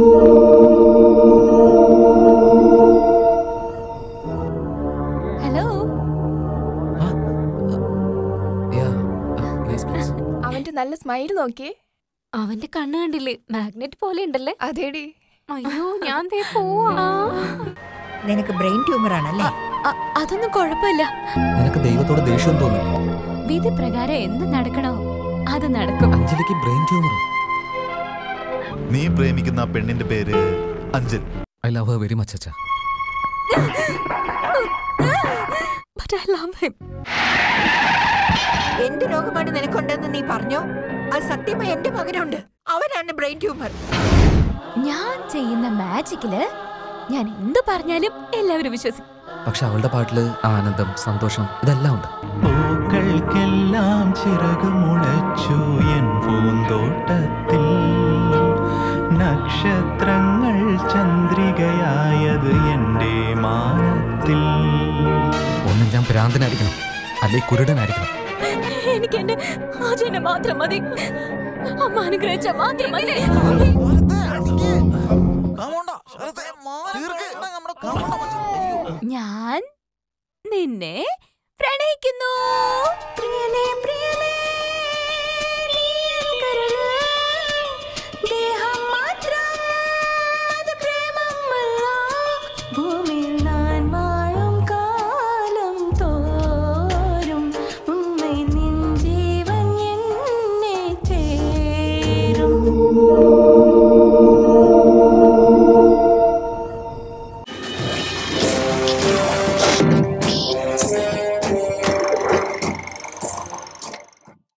Hello അവന്റെ നല്ല smile നോക്കിയേ അവന്റെ കണ്ണ് കണ്ടില്ലേ മാഗ്നറ്റ് പോലെ ഉണ്ടല്ലേ അതേടി അയ്യോ ഞാൻ ദേ പോവാ നിനക്ക് ബ്രെയിൻ ട്യൂമർ ആണല്ലേ അ- അതൊന്നും കുഴപ്പമില്ല നിനക്ക് ദൈവത്തോട് ദേഷ്യം തോന്നില്ല വിധി പ്രകാരം എന്ത് നടക്കണോ അത് നടക്കും അഞ്ജലിക്ക് ബ്രെയിൻ ട്യൂമർ നീ പ്രേമിക്കുന്ന ആ പെണ്ണിന്റെ പേര് Anjal I love her very much അച്ഛാ But I love him. എന്ത് രോഗമാണ് നിനക്കുണ്ടെന്ന് നീ പറഞ്ഞോ അത് സത്യമായി എന്റെ മകനുണ്ട് അവനാണ് ബ്രെയിൻ ട്യൂമർ ഞാൻ ചെയ്യുന്ന മാജിക്കില് ഞാൻ എന്ത് പറഞ്ഞാലും എല്ലാവരും വിശ്വസിക്കും പക്ഷെ അവളുടെ പാട്ടില് ആനന്ദം സന്തോഷം ഇതെല്ലാം ഉണ്ട് പൂക്കൾക്കെല്ലാം ചിറകുമുളച്ചു എൻ പൂന്തോട്ടത്തിൽ നക്ഷത്രങ്ങൾ ചന്ദ്രികയായത് എൻ്റെ മാനത്തിൽ ഒന്നും ഞാൻ ഭ്രാന്തനായിരിക്കണം അല്ലെങ്കിൽ കുരുടനായിരിക്കണം എനിക്ക് എന്റെ ആചാനെ മാത്രം മതി അമ്മ അനുഗ്രഹിച്ച മാത്രം മതി ഞാൻ നിന്നെ പ്രണയിക്കുന്നു